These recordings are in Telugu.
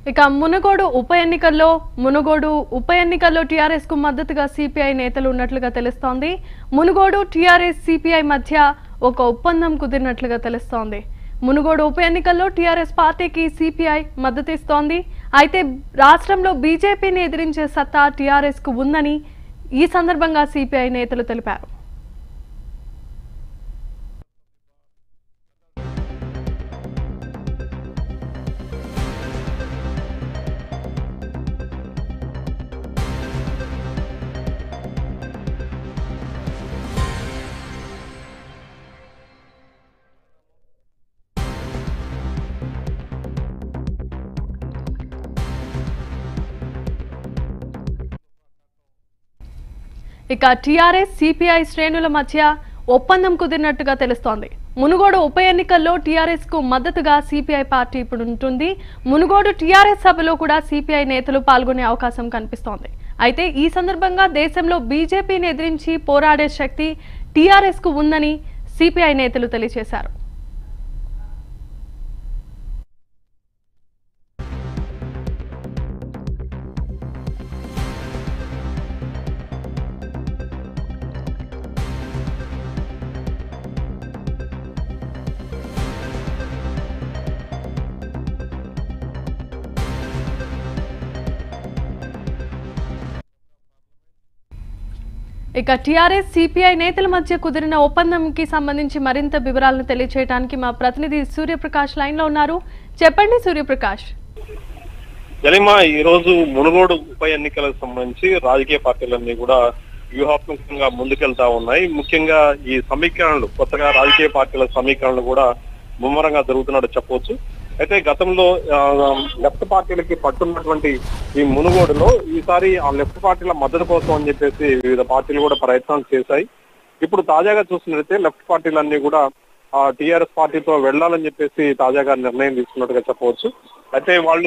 ఇక మునుగోడు ఉప ఎన్నికల్లో మునుగోడు ఉప ఎన్నికల్లో టీఆర్ఎస్ కు మద్దతుగా సిపిఐ నేతలు ఉన్నట్లుగా తెలుస్తోంది మునుగోడు టీఆర్ఎస్ సిపిఐ మధ్య ఒక ఒప్పందం కుదిరినట్లుగా తెలుస్తోంది మునుగోడు ఉప ఎన్నికల్లో టీఆర్ఎస్ పార్టీకి సిపిఐ మద్దతిస్తోంది అయితే రాష్ట్రంలో బీజేపీని ఎదిరించే సత్తా టీఆర్ఎస్ కు ఉందని ఈ సందర్భంగా సిపిఐ నేతలు తెలిపారు ఇక టీఆర్ఎస్ సిపిఐ శ్రేణుల మధ్య ఒప్పందం కుదిరినట్టుగా తెలుస్తోంది మునుగోడు ఉప ఎన్నికల్లో టీఆర్ఎస్ కు మద్దతుగా సిపిఐ పార్టీ ఇప్పుడు ఉంటుంది మునుగోడు టీఆర్ఎస్ సభలో కూడా సిపిఐ నేతలు పాల్గొనే అవకాశం కనిపిస్తోంది అయితే ఈ సందర్భంగా దేశంలో బీజేపీని ఎదిరించి పోరాడే శక్తి టీఆర్ఎస్ కు ఉందని సిపిఐ నేతలు తెలియజేశారు ఇక టీఆర్ఎస్ సిపిఐ నేతల మధ్య కుదిరిన ఒప్పందంకి సంబంధించి మరింత వివరాలను తెలియచేయడానికి మా ప్రతినిధి సూర్యప్రకాష్ లైన్ లో ఉన్నారు చెప్పండి సూర్యప్రకాష్ జలిమా ఈ రోజు మునుగోడు ఉప ఎన్నికలకు సంబంధించి రాజకీయ పార్టీలన్నీ కూడా వ్యూహాత్మకంగా ముందుకెళ్తా ఉన్నాయి ముఖ్యంగా ఈ సమీకరణలు కొత్తగా రాజకీయ పార్టీల సమీకరణలు కూడా ముమ్మరంగా జరుగుతున్నట్టు చెప్పవచ్చు అయితే గతంలో ఆ, లెఫ్ట్ పార్టీలకి పట్టున్నటువంటి ఈ మునుగోడులో ఈసారి ఆ లెఫ్ట్ పార్టీల మద్దతు కోసం అని చెప్పేసి వివిధ పార్టీలు కూడా ప్రయత్నాలు చేశాయి ఇప్పుడు తాజాగా చూసినట్లయితే లెఫ్ట్ పార్టీలన్నీ కూడా ఆ టీఆర్ఎస్ పార్టీతో వెళ్లాలని చెప్పేసి తాజాగా నిర్ణయం తీసుకున్నట్టుగా చెప్పవచ్చు అయితే వాళ్ళు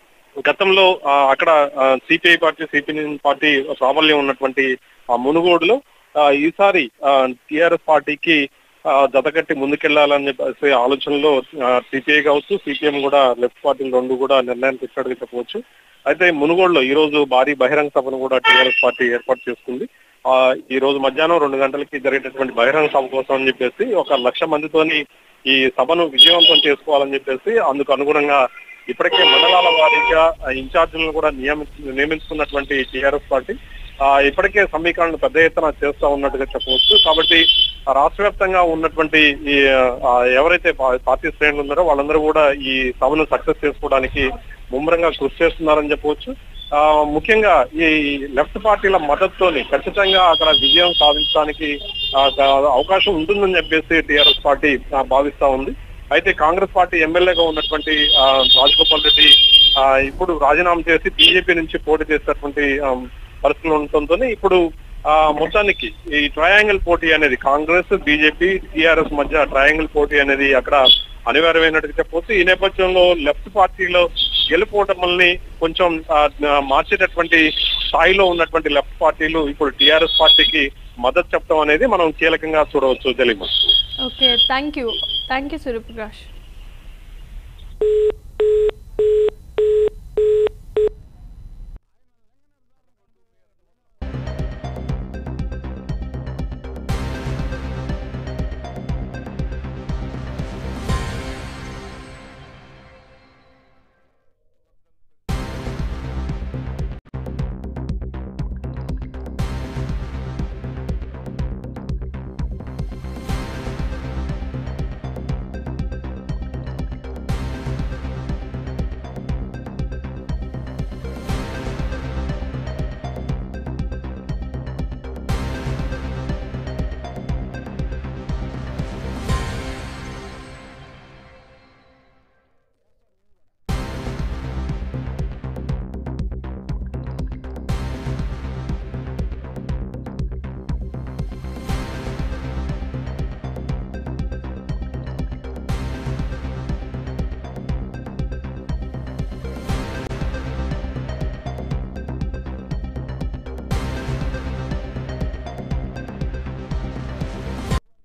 గతంలో ఆ, అక్కడ సిపిఐ పార్టీ సిపిఐ పార్టీ ప్రాబల్యం ఉన్నటువంటి ఆ మునుగోడులో ఆ, ఈసారి టిఆర్ఎస్ పార్టీకి ఆ, జతకట్టి ముందుకెళ్లాలని చెప్పేసి ఆలోచనలో సిపిఐ కావచ్చు సిపిఎం కూడా లెఫ్ట్ పార్టీలు రెండు కూడా నిర్ణయం తీసుకున్నట్టుగా చెప్పవచ్చు అయితే మునుగోడులో ఈ రోజు భారీ బహిరంగ సభను కూడా టీఆర్ఎస్ పార్టీ ఏర్పాటు చేసుకుంది ఆ ఈ రోజు మధ్యాహ్నం రెండు గంటలకి జరిగేటటువంటి బహిరంగ సభ కోసం అని చెప్పేసి ఒక లక్ష మందితోని ఈ సభను విజయవంతం చేసుకోవాలని చెప్పేసి అందుకు అనుగుణంగా ఇప్పటికే మండలాల వారీగా ఇన్ఛార్జీలను కూడా నియమించు నియమించుకున్నటువంటి టీఆర్ఎస్ పార్టీ ఆ ఇప్పటికే సమీకరణలు పెద్ద ఎత్తున చేస్తా ఉన్నట్టుగా చెప్పవచ్చు కాబట్టి ఆ రాష్ట్ర వ్యాప్తంగా ఉన్నటువంటి ఈ ఆ, ఎవరైతే పా- పార్టీ శ్రేణులు ఉన్నారో వాళ్ళందరూ కూడా ఈ సభను సక్సెస్ చేసుకోవడానికి ముమ్మరంగా కృషి చేస్తున్నారని చెప్పవచ్చు ఆ ముఖ్యంగా ఈ లెఫ్ట్ పార్టీల మద్దతుతోని ఖచ్చితంగా అక్కడ విజయం సాధించడానికి ఆ, అవకాశం ఉంటుందని చెప్పేసి టీఆర్ఎస్ పార్టీ ఆ, భావిస్తా ఉంది అయితే కాంగ్రెస్ పార్టీ ఎమ్మెల్యేగా ఉన్నటువంటి ఆ, రాజగోపాల్ రెడ్డి ఆ, ఇప్పుడు రాజీనామా చేసి బీజేపీ నుంచి పోటీ చేసేటువంటి ఆ, పరిస్థితులు ఉండటంతో ఇప్పుడు ఆ మొత్తానికి ఈ ట్రయాంగిల్ పోటీ అనేది కాంగ్రెస్ బీజేపీ టీఆర్ఎస్ మధ్య ట్రయాంగిల్ పోటీ అనేది అక్కడ అనివార్యమైనట్టుగా చెప్పవచ్చు ఈ నేపథ్యంలో లెఫ్ట్ పార్టీలో గెలుపోవటమల్ని కొంచెం ఆ, ఆ, మార్చేటటువంటి స్థాయిలో ఉన్నటువంటి లెఫ్ట్ పార్టీలు ఇప్పుడు టీఆర్ఎస్ పార్టీకి మద్దతు చెప్పడం అనేది మనం కీలకంగా చూడవచ్చు తెలియదు okay thank you thank you Suryaprakash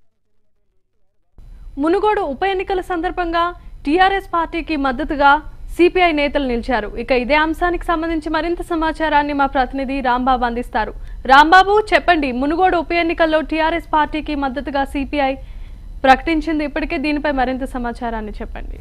Munugode ఉప ఎన్నికల సందర్భంగా టీఆర్ఎస్ పార్టీకి మద్దతుగా సిపిఐ నేతలు నిలిచారు ఇక ఇదే అంశానికి సంబంధించి మరింత సమాచారాన్ని మా ప్రతినిధి రాంబాబు అందిస్తారు రాంబాబు చెప్పండి మునుగోడు ఉప ఎన్నికల్లో టీఆర్ఎస్ పార్టీకి మద్దతుగా సిపిఐ ప్రకటించింది ఇప్పటికే దీనిపై మరింత సమాచారాన్ని చెప్పండి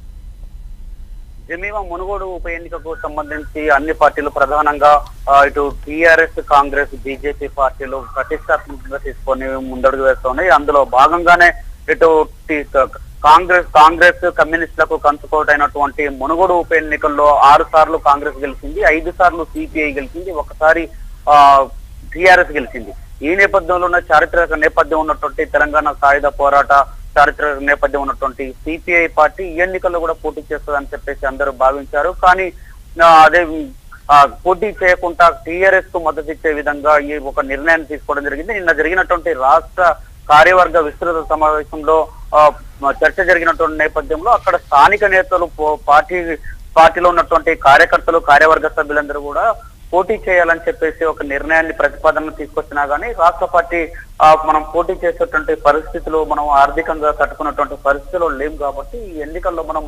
జమీమా మునుగోడు ఉప ఎన్నికకు సంబంధించి అన్ని పార్టీలు ప్రధానంగా ఆ, ఇటు టీఆర్ఎస్ కాంగ్రెస్ బీజేపీ పార్టీలు ప్రతిష్టాత్మకంగా తీసుకొని ముందడుగు వేస్తున్నాయి అందులో భాగంగానే ఇటు టి- కాంగ్రెస్ కాంగ్రెస్ కమ్యూనిస్టులకు కంచుకోటైనటువంటి మునుగోడు ఉప ఎన్నికల్లో ఆరు సార్లు కాంగ్రెస్ గెలిచింది ఐదు సార్లు సిపిఐ గెలిచింది ఒకసారి ఆ టిఆర్ఎస్ గెలిచింది ఈ నేపథ్యంలో ఉన్న చారిత్రక నేపథ్యం ఉన్నటువంటి తెలంగాణ సాయుధ పోరాట చారిత్రక నేపథ్యం ఉన్నటువంటి సిపిఐ పార్టీ ఈ ఎన్నికల్లో కూడా పోటీ చేస్తుందని చెప్పేసి అందరూ భావించారు కానీ ఆ, అదే ఆ, పోటీ చేయకుండా టిఆర్ఎస్ కు మద్దతు ఇచ్చే విధంగా ఈ ఒక నిర్ణయాన్ని తీసుకోవడం జరిగింది నిన్న జరిగినటువంటి రాష్ట్ర కార్యవర్గ విస్తృత సమావేశంలో ఆ, చర్చ జరిగినటువంటి నేపథ్యంలో అక్కడ స్థానిక నేతలు పో- పార్టీ పార్టీలో ఉన్నటువంటి కార్యకర్తలు కార్యవర్గ సభ్యులందరూ కూడా పోటీ చేయాలని చెప్పేసి ఒక నిర్ణయాన్ని ప్రతిపాదన తీసుకొచ్చినా గానీ రాష్ట్ర పార్టీ ఆ, మనం పోటీ చేసేటువంటి పరిస్థితులు మనం ఆర్థికంగా కట్టుకున్నటువంటి పరిస్థితులు లేవు కాబట్టి ఈ ఎన్నికల్లో మనం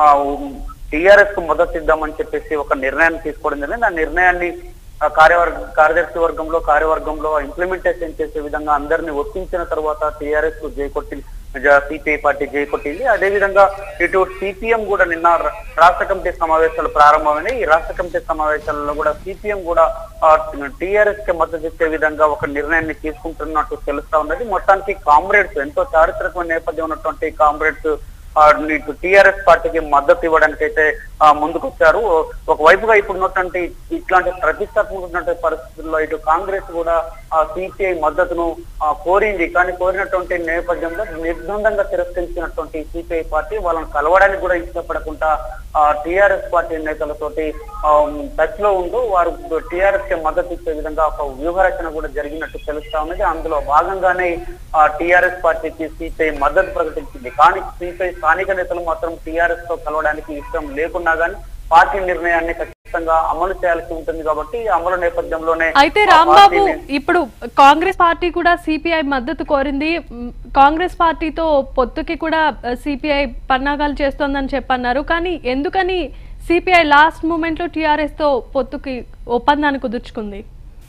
టిఆర్ఎస్ కు మద్దతు ఇద్దామని చెప్పేసి ఒక నిర్ణయాన్ని తీసుకోవడం జరిగింది ఆ నిర్ణయాన్ని ఆ కార్యవర్గ కార్యదర్శి వర్గంలో కార్యవర్గంలో ఇంప్లిమెంటేషన్ చేసే విధంగా అందరినీ ఒప్పించిన తర్వాత టిఆర్ఎస్ కు జయకొట్టి సిపిఐ పార్టీ జయకొట్టింది అదేవిధంగా ఇటు సిపిఎం కూడా నిన్న ర- రాష్ట్ర కమిటీ సమావేశాలు ప్రారంభమైనాయి ఈ రాష్ట్ర కమిటీ సమావేశాలలో కూడా సిపిఎం కూడా టిఆర్ఎస్ కి మద్దతు ఇచ్చే విధంగా ఒక నిర్ణయాన్ని తీసుకుంటున్నట్టు తెలుస్తా ఉన్నది మొత్తానికి కామ్రేడ్స్ ఎంతో చారిత్రక నేపథ్యం ఉన్నటువంటి కామ్రేడ్స్ ఆ, ఇటు టిఆర్ఎస్ పార్టీకి మద్దతు ఇవ్వడానికి అయితే ఆ, ముందుకొచ్చారు ఒకవైపుగా ఇప్పుడు ఉన్నటువంటి ఇట్లాంటి ప్రతిష్టాత్మకమైనటువంటి పరిస్థితుల్లో ఇటు కాంగ్రెస్ కూడా ఆ సిపిఐ మద్దతును ఆ, కోరింది కానీ కోరినటువంటి నేపథ్యంలో నిర్బంధంగా తిరస్కరించినటువంటి సిపిఐ పార్టీ వాళ్ళని కలవడానికి కూడా ఇష్టపడకుండా టిఆర్ఎస్ పార్టీ నేతలతోటి టచ్ లో ఉంటూ వారు టిఆర్ఎస్ కి మద్దతు ఇచ్చే విధంగా ఒక వ్యూహరచన కూడా జరిగినట్టు తెలుస్తా ఉన్నది అందులో భాగంగానే టిఆర్ఎస్ పార్టీకి సిపిఐ మద్దతు ప్రకటించింది కానీ సిపిఐ స్థానిక నేతలు మాత్రం టిఆర్ఎస్ తో కలవడానికి ఇష్టం లేకున్నా గానీ పార్టీ నిర్ణయాన్ని ఖచ్చితంగా అమలు చేయాల్సి ఉంటుంది కాబట్టి ఈ అమలు నేపథ్యంలోనే అయితే ఆ రాంబాబు పార్టీని- ఇప్పుడు కాంగ్రెస్ పార్టీ కూడా సిపిఐ మద్దతు కోరింది మ్, కాంగ్రెస్ పార్టీతో పొత్తుకి కూడా సిపిఐ పన్నాగాలు చేస్తోందని చెప్పన్నారు కానీ ఎందుకని సిపిఐ లాస్ట్ మూమెంట్ లో టిఆర్ఎస్ తో పొత్తుకి ఒప్పందాన్ని కుదుర్చుకుంది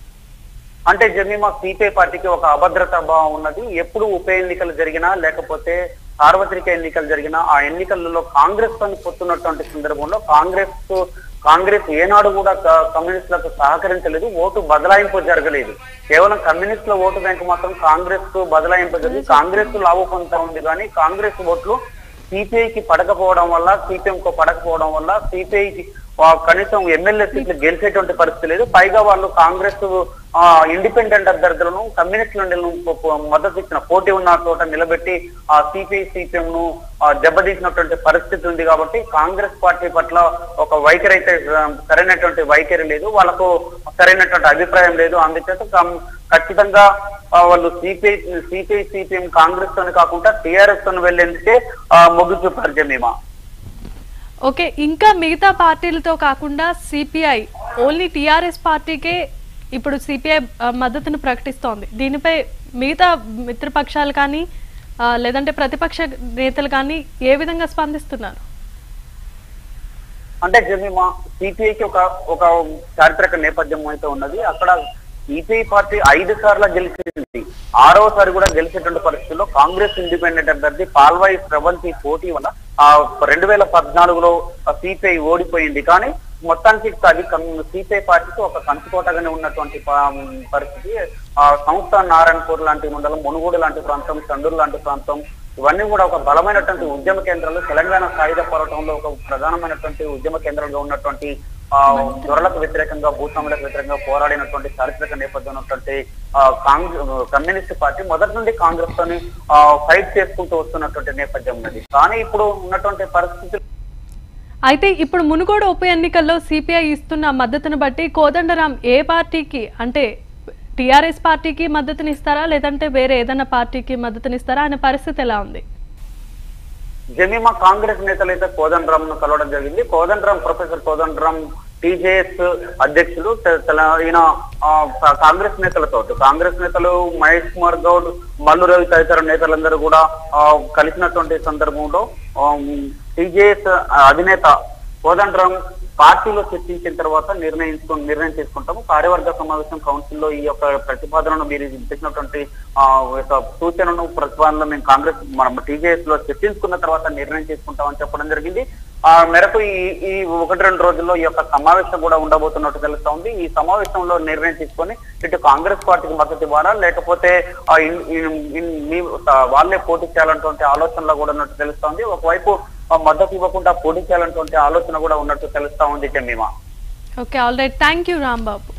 అంటే జమీమా సిపిఐ పార్టీకి ఒక అభద్రతా భావం ఉన్నది ఎప్పుడు ఉప ఎన్నికలు జరిగినా లేకపోతే సార్వత్రిక ఎన్నికలు జరిగినా ఆ ఎన్నికలలో కాంగ్రెస్ తో పొత్తున్నటువంటి సందర్భంలో కాంగ్రెస్ కు- కాంగ్రెస్ ఏనాడు కూడా క- కమ్యూనిస్టులకు సహకరించలేదు ఓటు బదలాయింపు జరగలేదు కేవలం కమ్యూనిస్టుల ఓటు బ్యాంక్ మాత్రం కాంగ్రెస్ కు బదలాయింపు జరిగింది కాంగ్రెస్ లాభం పొందుతా ఉంది కానీ కాంగ్రెస్ ఓట్లు సిపిఐకి పడకపోవడం వల్ల సిపిఎం కు పడకపోవడం వల్ల సిపిఐకి కనీసం ఎమ్మెల్యే సీట్లు గెలిచేటువంటి పరిస్థితి లేదు పైగా వాళ్ళు కాంగ్రెస్ ఆ, ఇండిపెండెంట్ అభ్యర్థులను కమ్యూనిస్టులను ప- ప- మద్దతు ఇచ్చిన పోటీ ఉన్న చోట నిలబెట్టి ఆ సిపిఐ సిపిఎం ను ఆ, దెబ్బతీసినటువంటి పరిస్థితి ఉంది కాబట్టి కాంగ్రెస్ పార్టీ పట్ల ఒక వైఖరి అయితే ఆ, సరైనటువంటి వైఖరి లేదు వాళ్ళకు సరైనటువంటి అభిప్రాయం లేదు అందుచేత కం- ఖచ్చితంగా ఆ, వాళ్ళు సిపిఐ సిపిఐ సిపిఎం కాంగ్రెస్ తోని కాకుండా టిఆర్ఎస్ తోని వెళ్లేందుకే ఆ, మొగ్గు చూపారు జమీమా ఓకే ఇంకా మిగతా పార్టీలతో కాకుండా సిపిఐ ఓన్లీ టిఆర్ఎస్ పార్టీకే ఇప్పుడు సిపిఐ మద్దతును ప్రకటిస్తోంది దీనిపై మిగతా మిత్రపక్షాలు కానీ ఆ, లేదంటే ప్రతిపక్ష నేతలు కానీ ఏ విధంగా స్పందిస్తున్నారు అంటే జమీమా సిపిఐకి ఒక ఒక చారిత్రక నేపథ్యం అయితే ఉన్నది అక్కడ సిపిఐ పార్టీ ఐదు సార్లు గెలిచింది ఆరవసారి కూడా గెలిచేటువంటి పరిస్థితుల్లో కాంగ్రెస్ ఇండిపెండెంట్ అభ్యర్థి పాల్వాయి స్రవంతి పోటీ వల్ల ఆ రెండు వేల పద్నాలుగులో సిపిఐ ఓడిపోయింది కానీ మొత్తానికి అది సిపిఐ పార్టీకి ఒక కంచుకోటగానే ఉన్నటువంటి ప- పరిస్థితి ఆ సంస్థ నారాయణపూర్ లాంటి మండలం మునుగోడు లాంటి ప్రాంతం చండూరు లాంటి ప్రాంతం ఇవన్నీ కూడా ఒక బలమైనటువంటి ఉద్యమ కేంద్రాలు తెలంగాణ సాయుధ పోరాటంలో ఒక ప్రధానమైనటువంటి ఉద్యమ కేంద్రాలుగా ఉన్నటువంటి ఆ దొరలకు వ్యతిరేకంగా భూస్వాములకు వ్యతిరేకంగా పోరాడినటువంటి చారిత్రక నేపథ్యం ఉన్నటువంటి ఆ, కాంగ్రెస్ కమ్యూనిస్ట్ పార్టీ మొదటి నుండి కాంగ్రెస్ తోని ఆ, ఫైట్ చేసుకుంటూ వస్తున్నటువంటి నేపథ్యం ఉన్నది కానీ ఇప్పుడు ఉన్నటువంటి పరిస్థితి అయితే ఇప్పుడు మునుగోడు ఉప ఎన్నికల్లో సిపిఐ ఇస్తున్న మద్దతును బట్టి కోదండరాం ఏ పార్టీకి అంటే టిఆర్ఎస్ పార్టీకి మద్దతునిస్తారా లేదంటే వేరే ఏదైనా పార్టీకి మద్దతునిస్తారా అనే పరిస్థితి ఎలా ఉంది జమీమా కాంగ్రెస్ నేతలు అయితే కోదండరామ్ ను కలవడం జరిగింది కోదండరామ్ ప్రొఫెసర్ కోదండరామ్ టీజేఎస్ అధ్యక్షుడు తె- తెల- ఈయన ఆ, కా- కాంగ్రెస్ నేతలతో కాంగ్రెస్ నేతలు మహేష్ కుమార్ గౌడ్ మల్లు రవి తదితర నేతలందరూ కూడా ఆ, కలిసినటువంటి సందర్భంలో టీజేఎస్ అధినేత కోదండరాం పార్టీలో చర్చించిన తర్వాత నిర్ణయించుకు నిర్ణయం తీసుకుంటాము కార్యవర్గ సమావేశం కౌన్సిల్ లో ఈ యొక్క ప్రతిపాదనను మీరు ఇచ్చినటువంటి ఆ, యొక్క సూచనను ప్రతిపాదనలు మేము కాంగ్రెస్ మన టీజేఎస్ లో చర్చించుకున్న తర్వాత నిర్ణయం తీసుకుంటామని చెప్పడం జరిగింది ఆ మేరకు ఈ ఈ ఒకటి రెండు రోజుల్లో ఈ యొక్క సమావేశం కూడా ఉండబోతున్నట్టు తెలుస్తా ఉంది ఈ సమావేశంలో నిర్ణయం తీసుకొని ఇటు కాంగ్రెస్ పార్టీకి మద్దతు ఇవ్వాలా లేకపోతే ఆ ఇన్- ఇన్- ఇన్- మీ- ఆ వాళ్ళే పోటీ చేయాలన్నటువంటి ఆలోచనలో కూడా ఉన్నట్టు తెలుస్తా ఉంది ఒకవైపు ఆ మద్దతు ఇవ్వకుండా పోటీ చేయాలన్నటువంటి ఆలోచన కూడా ఉన్నట్టు తెలుస్తా ఉంది Jemima okay all right thank you Rambabu